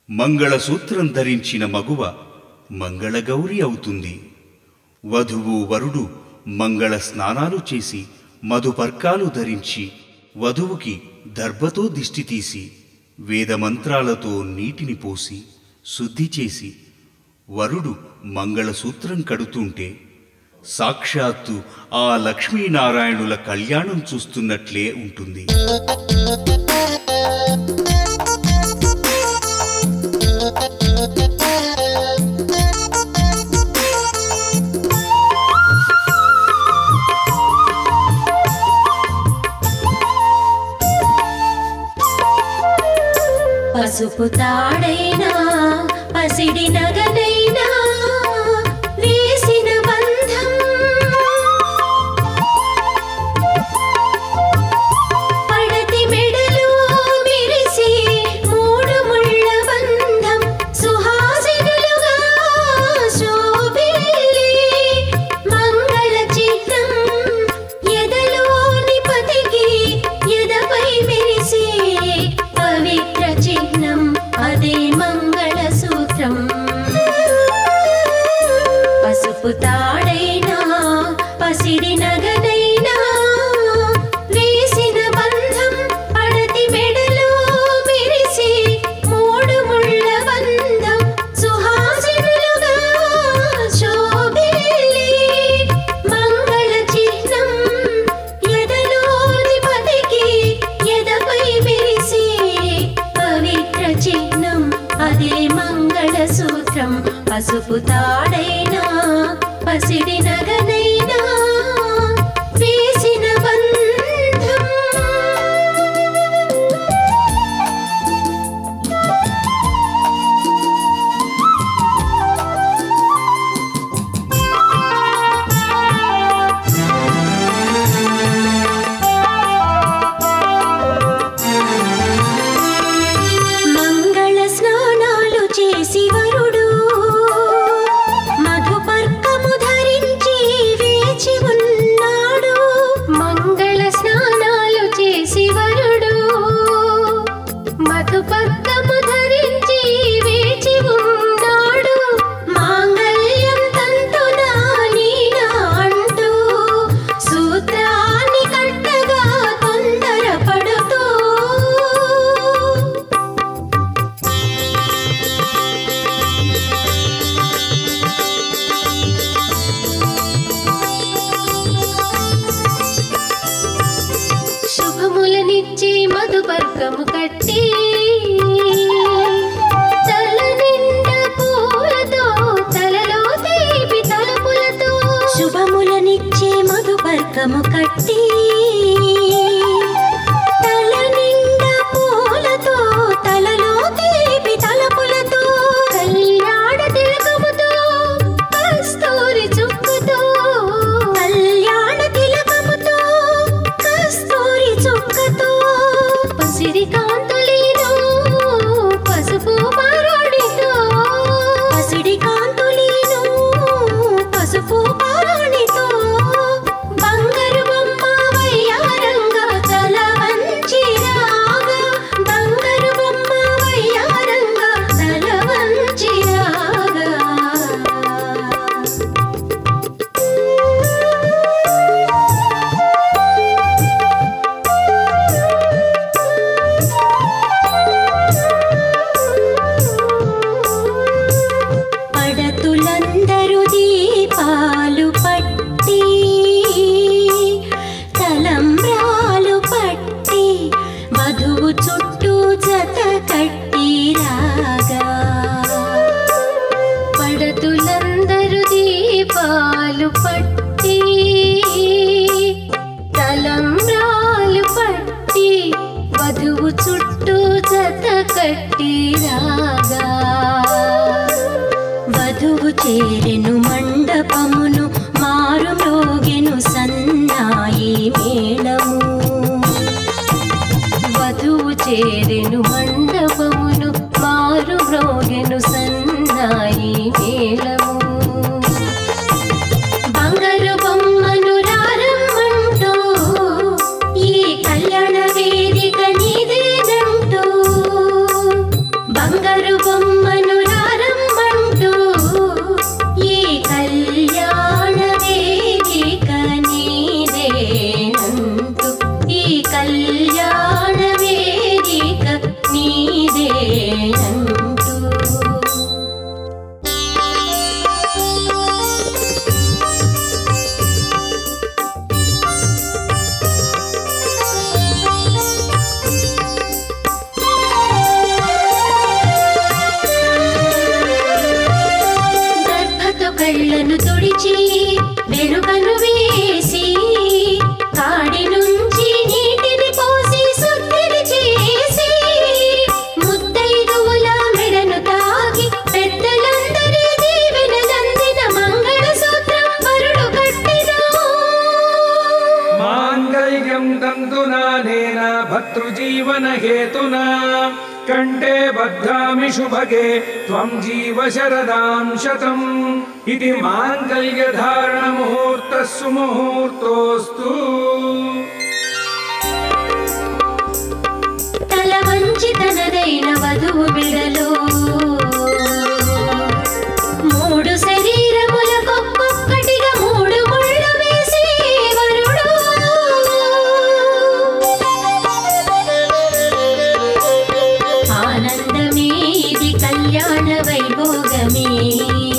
మంగళసూత్రం ధరించిన మగువ మంగళగౌరి అవుతుంది వధువు వరుడు మంగళ స్నానాలు చేసి మధుపర్కాలు ధరించి వధువుకి దర్భతో దిష్టి తీసి వేదమంత్రాలతో నీటిని పోసి శుద్ధి చేసి వరుడు మంగళసూత్రం కడుతుంటే సాక్షాత్తు ఆ లక్ష్మీనారాయణుల కళ్యాణం చూస్తున్నట్లే ఉంటుంది పసుపు తాడైనా పసిడి నగనైనా వేసిన బంధం పడతి మెడలో మెరిసే మూడు ముళ్ళ బంధం సుహాసినులుగా శోభిల్లి మంగళ చిహ్నం ఎదలోని పతికి ఎదపై మెరిసే పవిత్ర చిహ్నం అదే మంగళ సూత్రం పసుపు తాడైనా పసిడి నగనైనా వేసిన బంధం పడతి మెడలో మెరిసే మూడు ముళ్ళ బంధం సుహాసినులుగా శోభిల్లి మంగళ చిహ్నం ఎదలోని పతికి ఎదపై మెరిసే పవిత్ర చిహ్నం అదే మంగళ సూత్రం పసుపు తాడైనా పసిడి నగనైనా వేసిన బంధం మంగళ స్నానాలు చేసి వరుడు మధుపర్కము ధరించి వేచి ఉన్నాడు మంగళ స్నానాలు చేసి వరుడు మధుపర్కము ధరించి వేచి ఉన్నాడు మాంగళ్యం తంతునా నీనా అంటూ సూత్రాన్ని కట్టగా తొందరపడుతూ శుభములనిచ్చి మధుపర్కము కట్టి తల నిండా పూలతో తలలో తీపి తలుపులతో శుభములనిచ్చే మధుపర్కము కట్టి తల నిండా పూలతో తలలో తీపి తలుపులతో కళ్యాణ తిలకముతో కస్తూరి చుక్కతో కళ్యాణ తిలకముతో కస్తూరి చుక్కతో పసిడి కాంతులీను పసుపు పారాణితో పసిడి కాంతులీను పసుపు పారాణితో బంగారు బొమ్మ వయ్యారంగా తల వంచి రాగా బంగారు బొమ్మ వయ్యారంగా తల వంచి రాగా పడతులందరూ దీపాలు పట్టి తలంబ్రాలు పట్టి వధువు చుట్టూ జత కట్టి రాగా పడతులందరూ దీపాలు పట్టి తలంబ్రాలు పట్టి వధువు చుట్టూ జత కట్టి రాగా వధువు చేరెను మండపమును మారు మ్రోగెను సన్నాయి మేళము వధువు చేరెను మండపమును మారు మ్రోగెను సన్నాయి మేళము బంగారు బొమ్మను రారమ్మంటూ ఈ కళ్యాణ వేదిక నీదేనంటూ బంగారు బొమ్మ బొమ్మను రారమ్మంటూ ఈ కళ్యాణ వేదిక నీదేనంటూ ఈ కళ్యాణ వేదిక నీదేనంటూ గర్భతో కళ్ళను తుడిచి వెనుకను వేసి కాడి నుంచి నీటిని పోసి శుద్ధిని చేసి ముత్తైదువుల మెడను తాకి పెద్దలందరి దీవెనలందిన మంగళ సూత్రం వరుడు కట్టినా మాంగళ్యం తంతునానేన భర్తృజీవనహేతునా కంఠే బధ్నామి శుభగే త్వం జీవ శరదాం శతం ఇది మాంగళ్యధారణ సుముహూర్తోస్తు తల వంచి తనదైన వధువు బిడలో మూడు శరీరములకొక్కొక్కటిగా మూడు ముళ్ళు వేసి వరుడు ఆనందమే ఇది కళ్యాణ వైభోగమే